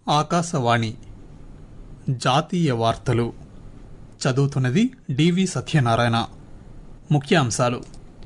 ఆకాశవాణి జాతీయ వార్తలు చదువుతున్నది డివి సత్యనారాయణ ముఖ్యాంశాలు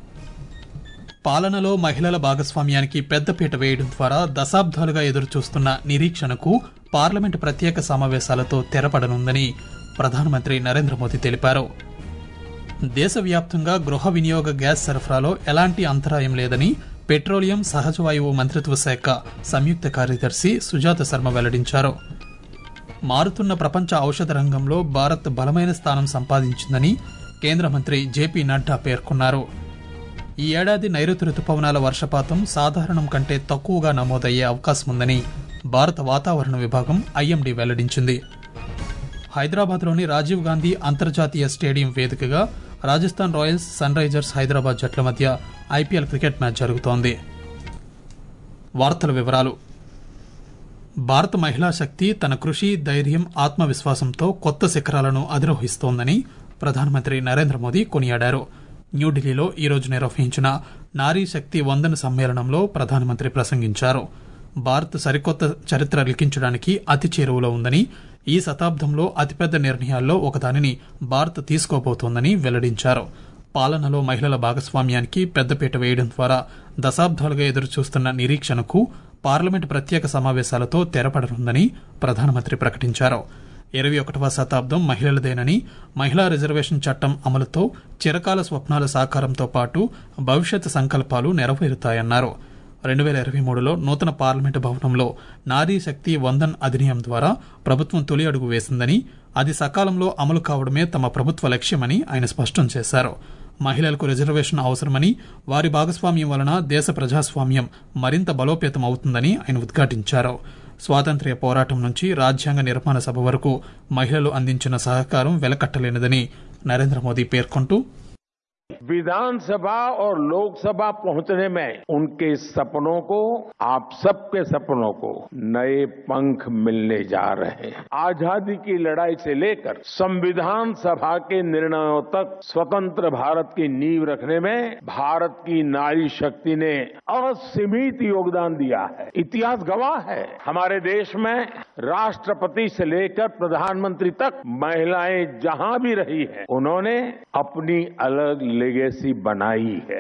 పాలనలో మహిళల భాగస్వామ్యానికి పెద్దపీట వేయడం ద్వారా దశాబ్దాలుగా ఎదురుచూస్తున్న నిరీక్షణకు పార్లమెంటు ప్రత్యేక సమావేశాలతో తెరపడనుందని ప్రధానమంత్రి నరేంద్ర మోదీ తెలిపారు దేశవ్యాప్తంగా గృహ వినియోగ గ్యాస్ సరఫరాలో ఎలాంటి అంతరాయం లేదని పెట్రోలియం సహజవాయువు మంత్రిత్వ శాఖ సంయుక్త కార్యదర్శి సుజాత శర్మ వెల్లడించారు మారుతున్న ప్రపంచ ఔషధ రంగంలో భారత్ బలమైన స్థానం సంపాదించిందని కేంద్ర మంత్రి జేపీ నడ్డా పేర్కొన్నారు ఈ ఏడాది నైరుతి రుతుపవనాల వర్షపాతం సాధారణం కంటే తక్కువగా నమోదయ్యే అవకాశం ఉందని భారత వాతావరణ విభాగం ఐఎండీ వెల్లడించింది హైదరాబాద్లోని రాజీవ్ గాంధీ అంతర్జాతీయ స్టేడియం వేదికగా Rajasthan Royals Sunrisers Hyderabad జట్ల మధ్య ఐపీఎల్ క్రికెట్ మ్యాచ్ జరుగుతోంది వార్తల వివరాలు భారత మహిళా శక్తి తన కృషి ధైర్యం ఆత్మవిశ్వాసంతో కొత్త శిఖరాలను అధిరోహిస్తోందని ప్రధానమంత్రి నరేంద్ర మోదీ కొనియాడారు న్యూఢిల్లీలో ఈ రోజు నిర్వహించిన నారీ శక్తి వందన సమ్మేళనంలో ప్రధానమంత్రి ప్రసంగించారు భారత్ సరికొత్త చరిత్ర లిఖించడానికి అతి చేరువలో ఉందని ఈ శతాబ్దంలో అతిపెద్ద నిర్ణయాల్లో ఒకదానిని భారత్ తీసుకోబోతోందని వెల్లడించారు పాలనలో మహిళల భాగస్వామ్యానికి పెద్దపీట వేయడం ద్వారా దశాబ్దాలుగా ఎదురుచూస్తున్న నిరీక్షణకు పార్లమెంటు ప్రత్యేక సమావేశాలతో తెరపడనుందని ప్రధానమంత్రి ప్రకటించారు ఇరవై ఒకటవ శతాబ్దం మహిళలదేనని మహిళా రిజర్వేషన్ చట్టం అమలుతో చిరకాల స్వప్నాల సాకారంతో పాటు భవిష్యత్ సంకల్పాలు నెరవేరుతాయన్నారు రెండు వేల ఇరవై మూడులో నూతన పార్లమెంటు భవనంలో నారీ శక్తి వందన్ అధినియం ద్వారా ప్రభుత్వం తొలి అడుగు వేసిందని అది సకాలంలో అమలు కావడమే తమ ప్రభుత్వ లక్ష్యమని ఆయన స్పష్టం చేశారు మహిళలకు రిజర్వేషన్ అవసరమని వారి భాగస్వామ్యం వలన దేశ ప్రజాస్వామ్యం మరింత బలోపేతం అవుతుందని ఆయన ఉద్ఘాటించారు స్వాతంత్ర్య పోరాటం నుంచి రాజ్యాంగ నిర్మాణ సభ వరకు మహిళలు అందించిన సహకారం వెలకట్టలేనిదని నరేంద్ర మోదీ పేర్కొంటూ विधानसभा और लोकसभा पहुंचने में उनके सपनों को आप सबके सपनों को नए पंख मिलने जा रहे हैं आजादी की लड़ाई से लेकर संविधान सभा के निर्णयों तक स्वतंत्र भारत की नींव रखने में भारत की नारी शक्ति ने असीमित योगदान दिया है इतिहास गवाह है हमारे देश में राष्ट्रपति से लेकर प्रधानमंत्री तक महिलाएं जहां भी रही है उन्होंने अपनी अलग लेगेसी बनाई है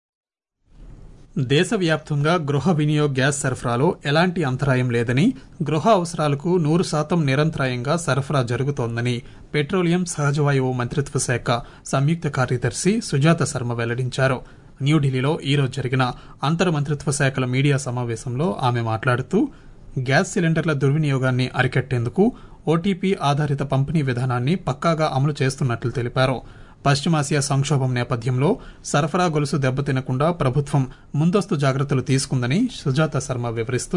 దేశవ్యాప్తంగా గృహ వినియోగ గ్యాస్ సరఫరాలో ఎలాంటి అంతరాయం లేదని గృహ అవసరాలకు నూరు శాతం నిరంతరాయంగా సరఫరా జరుగుతోందని పెట్రోలియం సహజవాయువు మంత్రిత్వ శాఖ సంయుక్త కార్యదర్శి సుజాత శర్మ వెల్లడించారు న్యూఢిల్లీలో ఈరోజు జరిగిన అంతర్ మంత్రిత్వ శాఖల మీడియా సమావేశంలో ఆమె మాట్లాడుతూ గ్యాస్ సిలిండర్ల దుర్వినియోగాన్ని అరికట్టేందుకు ఓటీపీ ఆధారిత పంపిణీ విధానాన్ని పక్కాగా అమలు చేస్తున్నట్లు తెలిపారు పశ్చిమాసియా సంక్షోభం నేపథ్యంలో సరఫరా గొలుసు దెబ్బతినకుండా ప్రభుత్వం ముందస్తు జాగ్రత్తలు తీసుకుందని సుజాత శర్మ వివరిస్తూ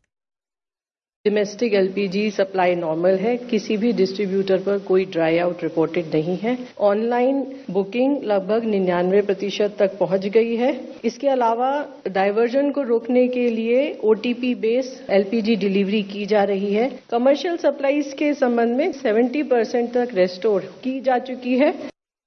डोमेस्टिक एलपीजी सप्लाई नॉर्मल है किसी भी डिस्ट्रीब्यूटर पर कोई ड्राई आउट रिपोर्टेड नहीं है ऑनलाइन बुकिंग लगभग निन्यानवे प्रतिशत तक पहुंच गई है इसके अलावा डायवर्जन को रोकने के लिए ओटीपी बेस एलपीजी डिलीवरी की जा रही है कमर्शियल सप्लाईज के संबंध में 70 परसेंट तक रेस्टोर की जा चुकी है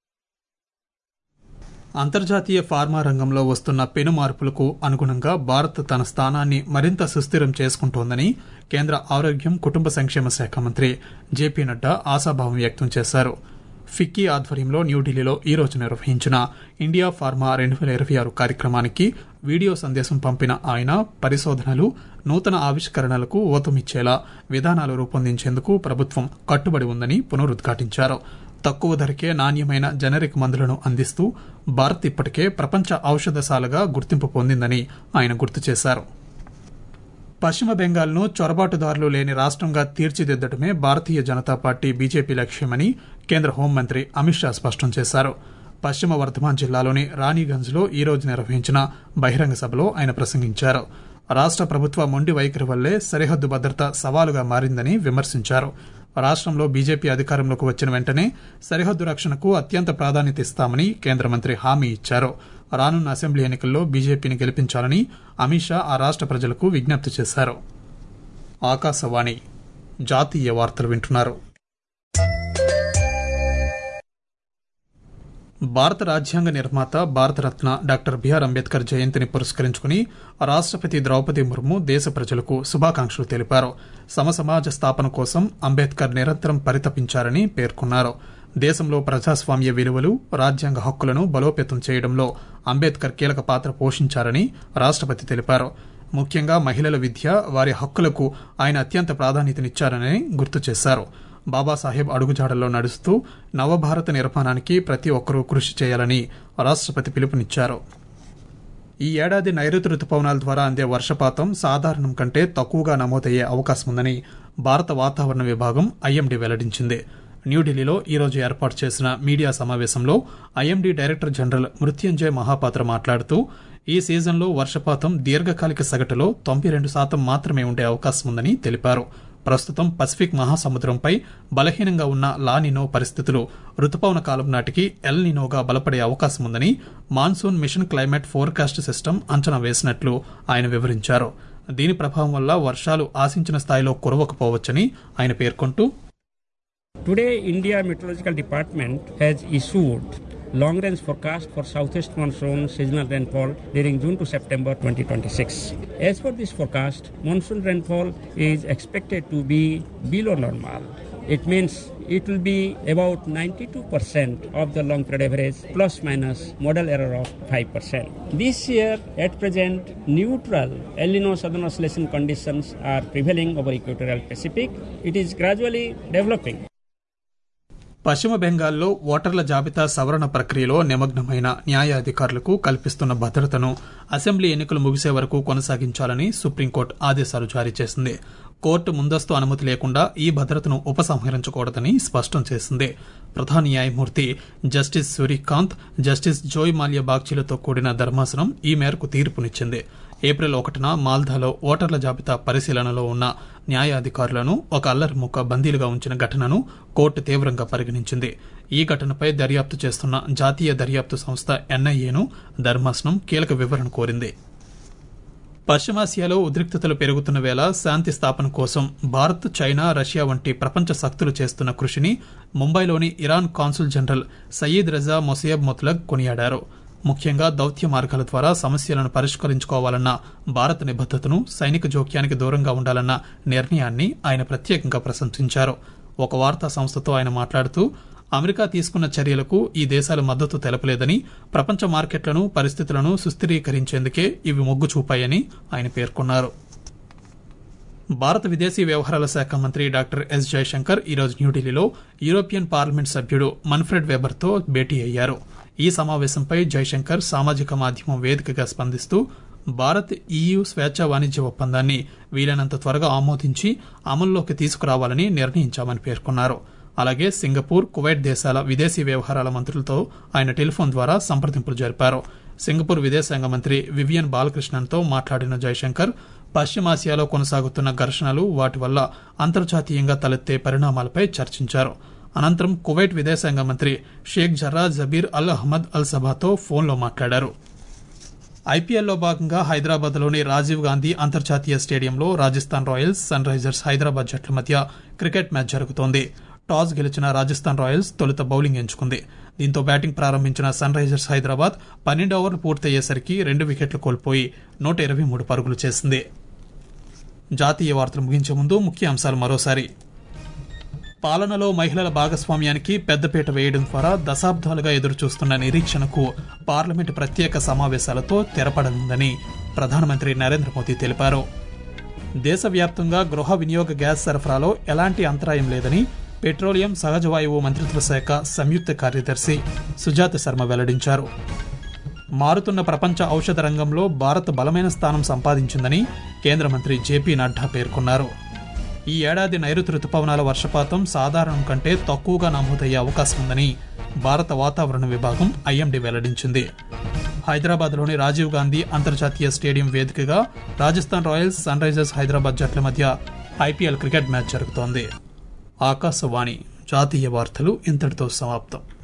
అంతర్జాతీయ ఫార్మా రంగంలో వస్తున్న పెను మార్పులకు అనుగుణంగా భారత్ తన స్థానాన్ని మరింత సుస్థిరం చేసుకుంటోందని కేంద్ర ఆరోగ్యం కుటుంబ సంక్షేమ శాఖ మంత్రి జేపీ నడ్డా ఆశాభావం వ్యక్తం చేశారు ఫిక్కీ ఆధ్వర్యంలో న్యూఢిల్లీలో ఈ రోజు నిర్వహించిన ఇండియా ఫార్మా రెండు వేల ఇరవై ఆరు కార్యక్రమానికి వీడియో సందేశం పంపిన ఆయన పరిశోధనలు నూతన ఆవిష్కరణలకు ఊతమిచ్చేలా విధానాలు రూపొందించేందుకు ప్రభుత్వం కట్టుబడి ఉందని పునరుద్ఘాటించారు తక్కువ ధరకే నాణ్యమైన జనరిక్ మందులను అందిస్తూ భారత్ ఇప్పటికే ప్రపంచ ఔషధశాలగా గుర్తింపు పొందిందని ఆయన గుర్తు చేశారు పశ్చిమ బెంగాల్ను చొరబాటుదారులు లేని రాష్ట్రంగా తీర్చిదిద్దడమే భారతీయ జనతా పార్టీ బీజేపీ లక్ష్యమని కేంద్ర హోంమంత్రి అమిత్ షా స్పష్టం చేశారు పశ్చిమ వర్ధమాన్ జిల్లాలోని రాణిగంజ్లో ఈ రోజు నిర్వహించిన బహిరంగ సభలో ఆయన ప్రసంగించారు రాష్ట్ర ప్రభుత్వ మొండి వైఖరి వల్లే సరిహద్దు భద్రత సవాలుగా మారిందని విమర్శించారు రాష్ట్రంలో బీజేపీ అధికారంలోకి వచ్చిన వెంటనే సరిహద్దు రక్షణకు అత్యంత ప్రాధాన్యత ఇస్తామని కేంద్ర మంత్రి హామీ ఇచ్చారు రానున్న అసెంబ్లీ ఎన్నికల్లో బీజేపీని గెలిపించాలని అమిత్ షా ఆ రాష్ట్ర ప్రజలకు విజ్ఞప్తి చేశారు ఆకాశవాణి జాతీయ వార్తలు వింటున్నారు భారత రాజ్యాంగ నిర్మాత భారతరత్న డాక్టర్ బిఆర్ అంబేద్కర్ జయంతిని పురస్కరించుకుని రాష్ట్రపతి ద్రౌపది ముర్ము దేశ ప్రజలకు శుభాకాంక్షలు తెలిపారు సమసమాజ స్థాపన కోసం అంబేద్కర్ నిరంతరం పరితపించారని పేర్కొన్నారు దేశంలో ప్రజాస్వామ్య విలువలు రాజ్యాంగ హక్కులను బలోపేతం చేయడంలో అంబేద్కర్ కీలక పాత్ర పోషించారని రాష్ట్రపతి తెలిపారు ముఖ్యంగా మహిళల విద్య వారి హక్కులకు ఆయన అత్యంత ప్రాధాన్యతనిచ్చారని గుర్తు చేశారు బాబాసాహెబ్ అడుగుజాడల్లో నడుస్తూ నవభారత నిర్మాణానికి ప్రతి ఒక్కరూ కృషి చేయాలని రాష్ట్రపతి పిలుపునిచ్చారు ఈ ఏడాది నైరుతి రుతుపవనాల ద్వారా అందే వర్షపాతం సాధారణం కంటే తక్కువగా నమోదయ్యే అవకాశం ఉందని భారత వాతావరణ విభాగం ఐఎండీ వెల్లడించింది న్యూఢిల్లీలో ఈరోజు ఏర్పాటు చేసిన మీడియా సమావేశంలో IMD director general Mrutyunjay Mohapatra మాట్లాడుతూ ఈ సీజన్లో వర్షపాతం దీర్ఘకాలిక సగటులో తొంభై రెండు శాతం మాత్రమే ఉండే అవకాశం ఉందని తెలిపారు ప్రస్తుతం పసిఫిక్ మహాసముద్రంపై బలహీనంగా ఉన్న లానినో పరిస్థితులు రుతుపవన కాలం నాటికి ఎల్ నినోగా బలపడే అవకాశం ఉందని monsoon mission climate forecast system అంచనా వేసినట్లు ఆయన వివరించారు దీని ప్రభావం వల్ల వర్షాలు ఆశించిన స్థాయిలో కురవకపోవచ్చని ఆయన పేర్కొంటూ Today, India Meteorological Department has issued long range forecast for southeast monsoon seasonal rainfall during June to September 2026. As per this forecast, monsoon rainfall is expected to be below normal. It means it will be about 92% of the long period average plus minus model error of 5%. This year, at present, neutral El Nino southern oscillation conditions are prevailing over equatorial Pacific. It is gradually developing. పశ్చిమ బెంగాల్లో ఓటర్ల జాబితా సవరణ ప్రక్రియలో నిమగ్నమైన న్యాయాధికారులకు కల్పిస్తున్న భద్రతను assembly ఎన్నికలు ముగిసే వరకు కొనసాగించాలని సుప్రీంకోర్టు ఆదేశాలు జారీ చేసింది కోర్టు ముందస్తు అనుమతి లేకుండా ఈ భద్రతను ఉపసంహరించకూడదని స్పష్టం చేసింది ప్రధాన న్యాయమూర్తి justice Suryakant justice Joymalya బాగ్చీలతో కూడిన ధర్మాసనం ఈ మేరకు తీర్పునిచ్చింది ఏప్రిల్ ఒకటిన మాల్దాలో ఓటర్ల జాబితా పరిశీలనలో ఉన్న న్యాయాధికారులను ఒక అల్లరి ముక్క బందీలుగా ఉంచిన ఘటనను కోర్టు తీవ్రంగా పరిగణించింది ఈ ఘటనపై దర్యాప్తు చేస్తున్న జాతీయ దర్యాప్తు సంస్థ ఎన్ఐఏను ధర్మాసనం కీలక వివరణ కోరింది పశ్చిమాసియాలో ఉద్రిక్తతలు పెరుగుతున్న వేళ శాంతి స్థాపన కోసం భారత్ చైనా రష్యా వంటి ప్రపంచ శక్తులు చేస్తున్న కృషిని ముంబైలోని Iran consul general Saeed Reza Mosayeb Mutlaq కొనియాడారు ముఖ్యంగా దౌత్య మార్గాల ద్వారా సమస్యలను పరిష్కరించుకోవాలన్న భారత నిబద్దతను సైనిక జోక్యానికి దూరంగా ఉండాలన్న నిర్ణయాన్ని ఆయన ప్రత్యేకంగా ప్రశంసించారు ఒక వార్తా సంస్థతో ఆయన మాట్లాడుతూ అమెరికా తీసుకున్న చర్యలకు ఈ దేశాలు మద్దతు తెలపలేదని ప్రపంచ మార్కెట్లను పరిస్థితులను సుస్థిరీకరించేందుకే ఇవి మొగ్గు చూపాయని ఆయన పేర్కొన్నారు భారత విదేశీ వ్యవహారాల శాఖ మంత్రి డాక్టర్ ఎస్ జయశంకర్ ఈరోజు న్యూఢిల్లీలో యూరోపియన్ పార్లమెంట్ సభ్యుడు మన్ఫ్రెడ్ వెబర్తో భేటీ అయ్యారు ఈ సమావేశంపై జైశంకర్ సామాజిక మాధ్యమం వేదికగా స్పందిస్తూ భారత్ ఈయూ స్వేచ్ఛా వాణిజ్య ఒప్పందాన్ని వీలైనంత త్వరగా ఆమోదించి అమల్లోకి తీసుకురావాలని నిర్ణయించామని పేర్కొన్నారు అలాగే సింగపూర్ కువైట్ దేశాల విదేశీ వ్యవహారాల మంత్రులతో ఆయన టెలిఫోన్ ద్వారా సంప్రదింపులు జరిపారు సింగపూర్ విదేశాంగ మంత్రి వివియన్ బాలకృష్ణన్తో మాట్లాడిన జైశంకర్ పశ్చిమాసియాలో కొనసాగుతున్న ఘర్షణలు వాటి వల్ల అంతర్జాతీయంగా తలెత్తే పరిణామాలపై చర్చించారు అనంతరం కువైట్ విదేశాంగ మంత్రి Sheikh Jarrah Jaber Al Ahmad Al సభాతో ఫోన్లో మాట్లాడారు ఐపీఎల్లో భాగంగా హైదరాబాద్లోని రాజీవ్ గాంధీ అంతర్జాతీయ స్టేడియంలో Rajasthan Royals Sunrisers Hyderabad జట్ల మధ్య క్రికెట్ మ్యాచ్ జరుగుతోంది టాస్ గెలిచిన రాజస్థాన్ రాయల్స్ తొలుత బౌలింగ్ ఎంచుకుంది దీంతో బ్యాటింగ్ ప్రారంభించిన సన్ రైజర్స్ హైదరాబాద్ పన్నెండు ఓవర్లు పూర్తయ్యేసరికి రెండు వికెట్లు కోల్పోయి నూట ఇరవై మూడు పరుగులు చేసింది జాతీయ వార్తలు ముగించే ముందు ముఖ్య అంశాలు మరోసారి పాలనలో మహిళల భాగస్వామ్యానికి పెద్దపీట వేయడం ద్వారా దశాబ్దాలుగా ఎదురుచూస్తున్న నిరీక్షణకు పార్లమెంటు ప్రత్యేక సమావేశాలతో తెరపడనుందని ప్రధానమంత్రి నరేంద్ర మోదీ తెలిపారు దేశవ్యాప్తంగా గృహ వినియోగ గ్యాస్ సరఫరాలో ఎలాంటి అంతరాయం లేదని పెట్రోలియం సహజ వాయువు మంత్రిత్వ శాఖ సంయుక్త కార్యదర్శి సుజాత శర్మ వెల్లడించారు మారుతున్న ప్రపంచ ఔషధ రంగంలో భారత్ బలమైన స్థానం సంపాదించిందని కేంద్ర మంత్రి జేపీ నడ్డా పేర్కొన్నారు ఈ ఏడాది నైరుతి రుతుపవనాల వర్షపాతం సాధారణం కంటే తక్కువగా నమోదయ్యే అవకాశం ఉందని భారత వాతావరణ విభాగం ఐఎండీ వెల్లడించింది హైదరాబాద్లోని రాజీవ్ గాంధీ అంతర్జాతీయ స్టేడియం వేదికగా Rajasthan Royals Sunrisers Hyderabad జట్ల మధ్య ఐపీఎల్ క్రికెట్ మ్యాచ్ జరుగుతోంది ఆకాశవాణి జాతీయ వార్తలు ఇంతటితో సమాప్తం